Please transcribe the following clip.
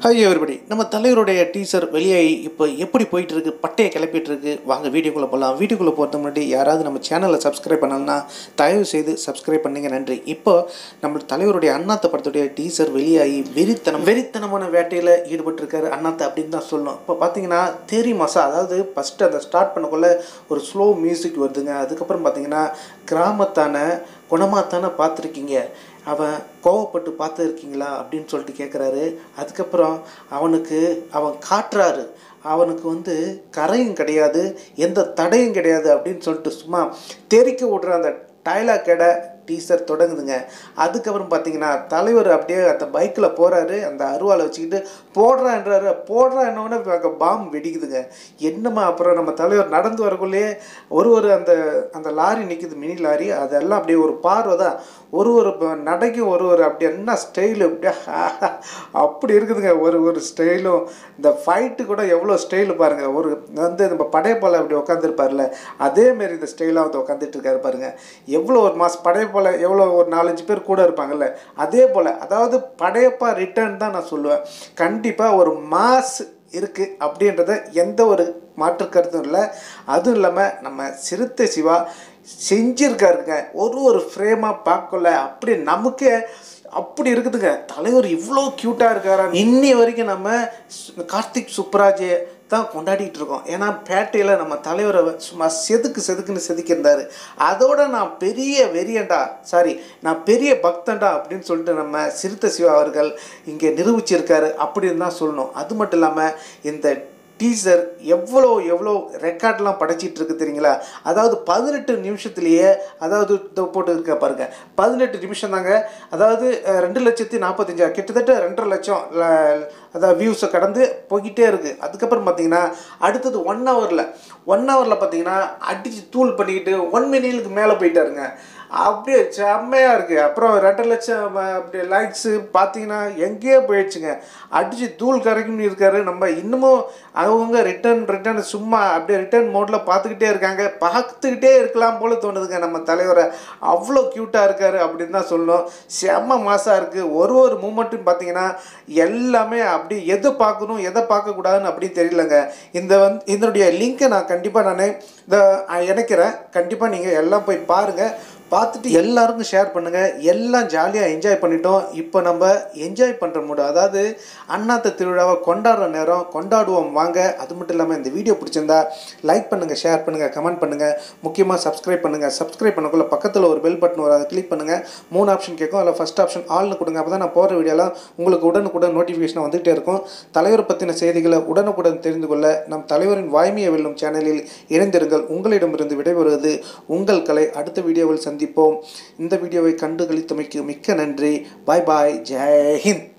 hi everybody நம்ம தலைவருடைய teaser வெளியாகி இப்போ எப்படி போயிட்டு இருக்கு பட்டையை கிளப்பிட்டு இருக்கு வாங்க வீடியோக்குள்ளே போகலாம் வீடியோக்குள்ளே போகிறதுக்கு முன்னாடி யாராவது நம்ம சேனலை சப்ஸ்கிரைப் பண்ணலன்னா தயவு செய்து சப்ஸ்கிரைப் பண்ணுங்க நன்றி இப்போ நம்ம தலைவருடைய அண்ணாத்த படத்துடைய டீசர் வெளியாகி வெறித்தனம் வெறித்தனமான வேட்டையில் ஈடுபட்டிருக்காரு அண்ணாத்த அப்படின்னு தான் சொல்லணும் இப்போ பார்த்தீங்கன்னா தேரி மாசா அதாவது ஃபஸ்ட்டு அதை ஸ்டார்ட் பண்ணக்குள்ள ஒரு ஸ்லோ மியூசிக் வருதுங்க அதுக்கப்புறம் பார்த்தீங்கன்னா கிராமத்தான குணமாத்தானே பார்த்துருக்கீங்க அவன் கோவப்பட்டு பார்த்துருக்கீங்களா அப்படின்னு சொல்லிட்டு கேட்குறாரு அதுக்கப்புறம் அவனுக்கு அவன் காட்டுறாரு அவனுக்கு வந்து கரையும் கிடையாது எந்த தடையும் கிடையாது அப்படின்னு சொல்லிட்டு சும்மா தெறிக்க விடுற அந்த டைலாக்கோட டீசர் தொடங்குதுங்க அதுக்கப்புறம் பார்த்தீங்கன்னா தலைவர் அப்படியே அந்த பைக்கில் போகிறாரு அந்த அருவாளை வச்சுக்கிட்டு போடுறான்றாரு போடுறான்னொடனே அங்கே பாம் வெடிக்குதுங்க என்னம்மா அப்புறம் நம்ம தலைவர் நடந்து வரக்குள்ளேயே ஒரு ஒரு அந்த அந்த லாரி நிற்குது மினி லாரி அதெல்லாம் அப்படியே ஒரு பார்வை தான் ஒரு ஒரு ப- நடைக்கும் ஒரு ஒரு அப்படி என்ன ஸ்டைலு அப்படியே அப்படி இருக்குதுங்க ஒரு ஒரு ஸ்டைலும் இந்த ஃபைட்டு கூட எவ்வளோ ஸ்டைலு பாருங்கள் ஒரு வந்து நம்ம படையப்பால அப்படி உட்காந்துருப்பார்ல அதேமாரி இந்த ஸ்டைலாக வந்து உட்காந்துட்டு இருக்காரு பாருங்க எவ்வளோ ஒரு மாஸ் படையப்பால எவ்வளோ ஒரு நாலஞ்சு பேர் கூட இருப்பாங்கல்ல அதே போல் அதாவது படையப்பா ரிட்டர்ன் தான் நான் சொல்லுவேன் கண்டிப்பாக ஒரு மாஸ் இருக்குது அப்படின்றத எந்த ஒரு மாற்று கருத்தும் இல்லை அதுவும் இல்லாமல் நம்ம சிறுத்தை சிவா செஞ்சிருக்காருங்க ஒரு ஒரு ஃப்ரேமாக பார்க்கல அப்படி நமக்கே அப்படி இருக்குதுங்க தலைவர் இவ்வளோ க்யூட்டாக இருக்காரா இன்னி வரைக்கும் நம்ம சு- கார்த்திக் சுப்ராஜே தான் கொண்டாடிட்டு இருக்கோம் ஏன்னா பேட்டையில் நம்ம தலைவரை வ- சும்மா செதுக்கு செதுக்குன்னு செதுக்கியிருந்தாரு அதோட நான் பெரிய வெறியண்டா சாரி நான் பெரிய பக்தன்டா அப்படின்னு சொல்லிட்டு நம்ம சிறுத்தை சிவா அவர்கள் இங்கே நிரூபிச்சிருக்காரு அப்படின்னு தான் சொல்லணும் அது மட்டும் இல்லாமல் இந்த டீசர் எவ்வளோ எவ்வளோ ரெக்கார்ட்லாம் படைச்சிட்டு இருக்கு தெரியுங்களா அதாவது பதினெட்டு நிமிஷத்துலேயே அதாவது இதோ போட்டு இருக்க பாருங்க பதினெட்டு நிமிஷம் தாங்க அதாவது அஹ், ரெண்டு லட்சத்தி நாற்பத்தஞ்சா கிட்டத்தட்ட ரெண்டரை லட்சம் ல- அதாவது வியூஸை கடந்து போய்கிட்டே இருக்குது அதுக்கப்புறம் பார்த்தீங்கன்னா அடுத்தது ஒன் ஹவரில் ஒன் ஹவரில் பார்த்தீங்கன்னா அடித்து தூள் பண்ணிக்கிட்டு ஒன் மினிட்க்கு மேலே போயிட்டாருங்க அப்படியே செம்மையாக இருக்குது அப்புறம் ரெண்டரை லட்சம் ம- அப்படி லைக்ஸு பார்த்தீங்கன்னா எங்கேயோ போயிடுச்சுங்க அடித்து தூள் கரைக்கும் இருக்காரு நம்ம இன்னமும் அவங்க ரிட்டர்ன் ரிட்டர்ன் சும்மா அப்படியே ரிட்டர்ன் மோடில் பார்த்துக்கிட்டே இருக்காங்க பார்த்துக்கிட்டே இருக்கலாம் போல தோணுதுங்க நம்ம தலைவரை அவ்வளோ க்யூட்டாக இருக்காரு அப்படின்னு தான் சொல்லணும் செம்ம மாசாக இருக்குது ஒரு ஒரு மூமெண்ட்டும் பார்த்தீங்கன்னா எல்லாமே அப்படி எதை பார்க்கணும் எதை பார்க்கக்கூடாதுன்னு அப்படி தெரியலங்க இந்த வந்து இதனுடைய லிங்க்கை நான் கண்டிப்பாக நான் இந்த இணைக்கிறேன் கண்டிப்பாக நீங்கள் எல்லாம் போய் பாருங்கள் பார்த்துட்டு எல்லாருக்கும் ஷேர் பண்ணுங்கள் எல்லாம் ஜாலியாக என்ஜாய் பண்ணிட்டோம் இப்போ நம்ம என்ஜாய் பண்ணுற மூடு அதாவது அண்ணாத்த திருவிழாவை கொண்டாடுற நேரம் கொண்டாடுவோம் வாங்க அது மட்டும் இல்லாமல் இந்த வீடியோ பிடிச்சிருந்தா லைக் பண்ணுங்கள் ஷேர் பண்ணுங்கள் கமெண்ட் பண்ணுங்கள் முக்கியமாக சப்ஸ்கிரைப் பண்ணுங்கள் சப்ஸ்கிரைப் பண்ணக்குள்ள பக்கத்தில் ஒரு பெல் பட்டன் வரும் அதை கிளிக் பண்ணுங்கள் மூணு ஆப்ஷன் கேட்கும் அதில் ஃபஸ்ட் ஆப்ஷன் ஆல்னு கொடுங்க அப்போ தான் நான் போகிற வீடியோலாம் உங்களுக்கு உடனுக்குடன் நோட்டிஃபிகேஷன் வந்துகிட்டே இருக்கும் தலைவர் பற்றின செய்திகளை உடனுக்குடன் தெரிந்து கொள்ள நம் தலைவரின் வாய்மையை வெல்லும் சேனலில் இணைந்திருங்கள் உங்களிடமிருந்து விடைபெறுவது உங்கள் கலை அடுத்த வீடியோவில் சந்திப்போம் இந்த வீடியோவை கண்டு கழித்தமைக்கு மிக்க நன்றி பாய் பாய் ஜெய் ஹிந்த்